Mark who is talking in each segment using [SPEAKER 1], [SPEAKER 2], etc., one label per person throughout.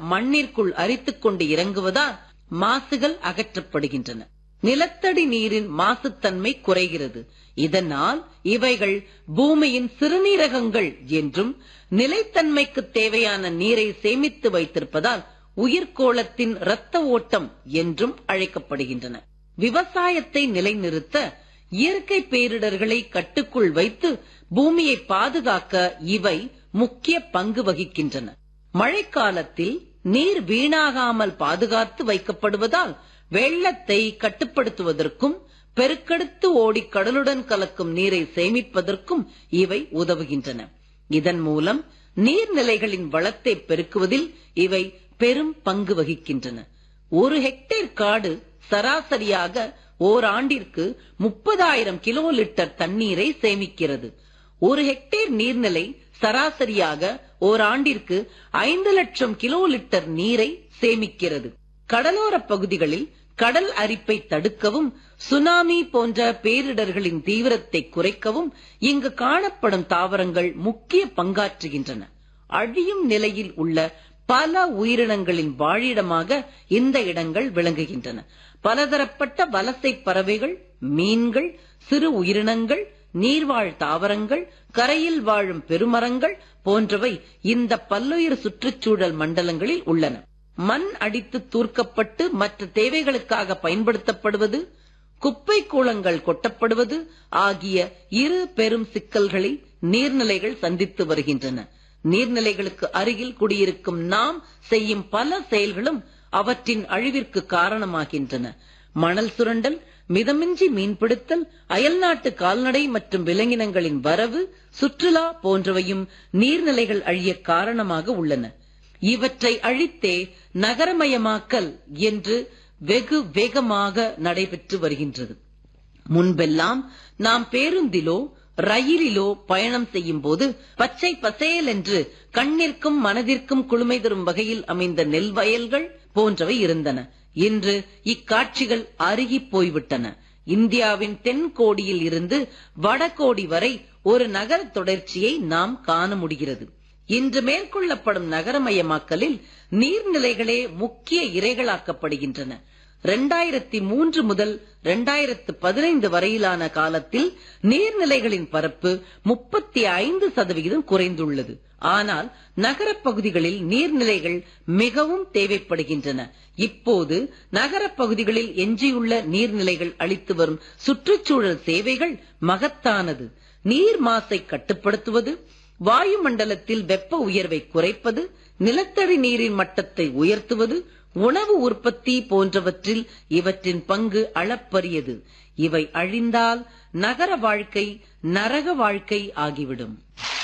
[SPEAKER 1] மண்ணிற்குள் அரித்துக் கொண்டு இறங்குவதால் மாசுகள் அகற்றப்படுகின்றன நிலத்தடி நீரின் மாசுத்தன்மை குறைகிறது இதனால் இவைகள் பூமியின் சிறுநீரகங்கள் என்றும் நிலைத்தன்மைக்கு தேவையான நீரை சேமித்து வைத்திருப்பதால் உயிர்கோளத்தின் இரத்த ஓட்டம் என்றும் அழைக்கப்படுகின்றன விவசாயத்தை நிலைநிறுத்த இயற்கை பேரிடர்களை கட்டுக்குள் வைத்து பூமியை பாதுகாக்க இவை முக்கிய பங்கு வகிக்கின்றன மழைக்காலத்தில் நீர் வீணாகாமல் பாதுகாத்து வைக்கப்படுவதால் வெள்ளத்தை கட்டுப்படுத்துவதற்கும் பெருக்கெடுத்து ஓடி கடலுடன் கலக்கும் நீரை சேமிப்பதற்கும் இவை உதவுகின்றன இதன் மூலம் நீர்நிலைகளின் வளத்தை பெருக்குவதில் இவை பெரும் பங்கு வகிக்கின்றன ஒரு ஹெக்டேர் காடு சராசரியாக ஓராண்டிற்கு முப்பதாயிரம் கிலோ லிட்டர் தண்ணீரை சேமிக்கிறது ஒரு ஹெக்டேர் நீர்நிலை சராசரியாக ஓராண்டிற்கு ஐந்து லட்சம் கிலோ லிட்டர் நீரை சேமிக்கிறது கடலோர பகுதிகளில் கடல் அரிப்பை தடுக்கவும் சுனாமி போன்ற பேரிடர்களின் தீவிரத்தை குறைக்கவும் இங்கு காணப்படும் தாவரங்கள் முக்கிய பங்காற்றுகின்றன அழியும் நிலையில் உள்ள பல உயிரினங்களின் வாழிடமாக இந்த இடங்கள் விளங்குகின்றன பலதரப்பட்ட வலசை பறவைகள் மீன்கள் சிறு உயிரினங்கள் நீர்வாழ் தாவரங்கள் கரையில் வாழும் பெருமரங்கள் போன்றவை இந்த பல்லுயிர் சுற்றுச்சூழல் மண்டலங்களில் உள்ளன மண் அடித்து தூர்க்கப்பட்டு மற்ற தேவைகளுக்காக பயன்படுத்தப்படுவது குப்பை கூளங்கள் கொட்டப்படுவது ஆகிய இரு பெரும் சிக்கல்களை நீர்நிலைகள் சந்தித்து வருகின்றன நீர்நிலைகளுக்கு அருகில் குடியிருக்கும் நாம் செய்யும் பல செயல்களும் அவற்றின் அழிவிற்கு காரணமாகின்றன மணல் சுரண்டல் மிதமின்றி மீன்பிடித்தல் அயல்நாட்டு கால்நடை மற்றும் விலங்கினங்களின் வரவு சுற்றுலா போன்றவையும் நீர்நிலைகள் அழிய காரணமாக உள்ளன இவற்றை அழித்தே நகரமயமாக்கல் என்று வெகு வேகமாக நடைபெற்று வருகின்றது முன்பெல்லாம் நாம் பேருந்திலோ ரயிலிலோ பயணம் செய்யும் போது பச்சை பசேல் என்று கண்ணிற்கும் மனதிற்கும் குளுமை தரும் வகையில் அமைந்த நெல் வயல்கள் போன்றவை இருந்தன இன்று இக்காட்சிகள் அருகி போய்விட்டன இந்தியாவின் தென் கோடியில் இருந்து வடகோடி வரை ஒரு நகர தொடர்ச்சியை நாம் காண முடிகிறது இன்று மேற்கொள்ளப்படும் நகரமயமாக்கலில் நீர்நிலைகளே முக்கிய இரைகளாக்கப்படுகின்றன இரண்டாயிரத்தி மூன்று முதல் இரண்டாயிரத்து பதினைந்து வரையிலான காலத்தில் நீர்நிலைகளின் பரப்பு முப்பத்தி ஐந்து சதவிகிதம் குறைந்துள்ளது ஆனால் நகரப் பகுதிகளில் நீர்நிலைகள் மிகவும் தேவைப்படுகின்றன இப்போது நகரப் பகுதிகளில் எஞ்சியுள்ள நீர்நிலைகள் அளித்து வரும் சுற்றுச்சூழல் சேவைகள் மகத்தானது நீர் மாசை கட்டுப்படுத்துவது வாயுமண்டலத்தில் வெப்ப உயர்வை குறைப்பது நிலத்தடி நீரின் மட்டத்தை உயர்த்துவது உணவு உற்பத்தி போன்றவற்றில் இவற்றின் பங்கு அளப்பரியது இவை அழிந்தால் நகர வாழ்க்கை நரக வாழ்க்கை ஆகிவிடும்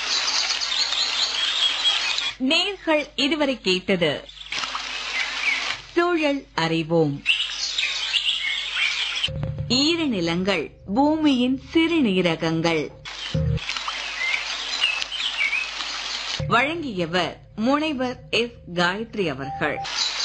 [SPEAKER 2] நேர்கள் இதுவரை கேட்டது சூழல் அறிவோம் ஈரநிலங்கள் பூமியின் சிறுநீரகங்கள் வழங்கியவர் முனைவர் எஸ் காயத்ரி அவர்கள்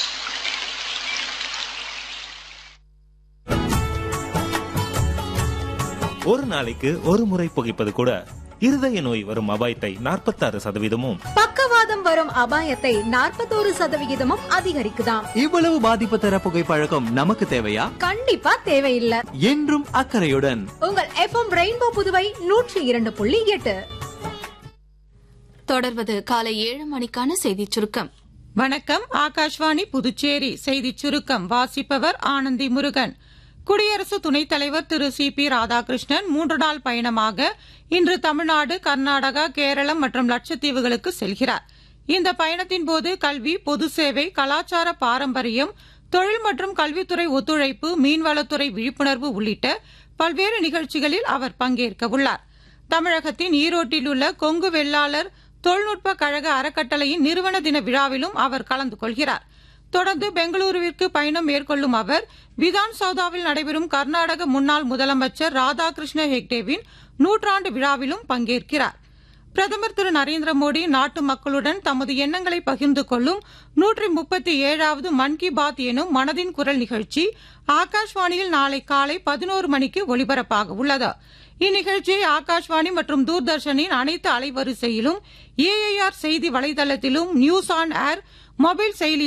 [SPEAKER 3] ஒரு நாளைக்கு ஒரு முறை புகைப்பது கூட இருதய நோய் வரும் அபாயத்தை நாற்பத்தாறு சதவீதமும்
[SPEAKER 4] பக்கவாதம் வரும் அபாயத்தை நாற்பத்தோரு சதவிகிதமும் அதிகரிக்குதாம்
[SPEAKER 5] இவ்வளவு பாதிப்பு தர புகைப்பழக்கம் நமக்கு தேவையா
[SPEAKER 4] கண்டிப்பா தேவையில்ல
[SPEAKER 5] என்றும் அக்கறையுடன்
[SPEAKER 4] உங்கள் எஃப்எம் ரெயின்போ புதுவை நூற்றி இரண்டு புள்ளி எட்டு
[SPEAKER 6] தொடர்வது காலை ஏழு மணிக்கான செய்திச் சுருக்கம்
[SPEAKER 7] வணக்கம் ஆகாஷ்வாணி புதுச்சேரி செய்திச் சுருக்கம் வாசிப்பவர் ஆனந்தி முருகன் குடியரசு துணைத் தலைவர் திரு சி பி ராதாகிருஷ்ணன் மூன்று நாள் பயணமாக இன்று தமிழ்நாடு கர்நாடகா கேரளம் மற்றும் லட்சத்தீவுகளுக்கு செல்கிறார் இந்த பயணத்தின் போது கல்வி பொது சேவை கலாச்சார பாரம்பரியம் தொழில் மற்றும் கல்வித்துறை ஒத்துழைப்பு மீன்வளத்துறை விழிப்புணர்வு உள்ளிட்ட பல்வேறு நிகழ்ச்சிகளில் அவர் பங்கேற்க உள்ளார் தமிழகத்தின் ஈரோட்டில் உள்ள கொங்கு வெள்ளாளர் தொழில்நுட்ப கழக அறக்கட்டளையின் நிறுவன தின விழாவிலும் அவர் கலந்து கொள்கிறார் தொடர்ந்து பெங்களூருவிற்கு பயணம் மேற்கொள்ளும் அவர் விதான் சௌதாவில் நடைபெறும் கர்நாடக முன்னாள் முதலமைச்சர் ராதாகிருஷ்ண ஹெக்டேவின் நூற்றாண்டு விழாவிலும் பங்கேற்கிறார் பிரதமர் திரு நரேந்திர மோடி நாட்டு மக்களுடன் தமது எண்ணங்களை பகிர்ந்து கொள்ளும் நூற்றி முப்பத்தி ஏழாவது மன் கி பாத் எனும் மனதின் குரல் நிகழ்ச்சி ஆகாஷ்வாணியில் நாளை காலை பதினோரு மணிக்கு ஒலிபரப்பாக உள்ளது இந்நிகழ்ச்சியை ஆகாஷ்வாணி மற்றும் தூர்தர்ஷனின் அனைத்து அலைவரிசையிலும் ஏஐஆர் செய்தி வலைதளத்திலும் நியூஸ் ஆன் ஏர் மொபைல் செயலி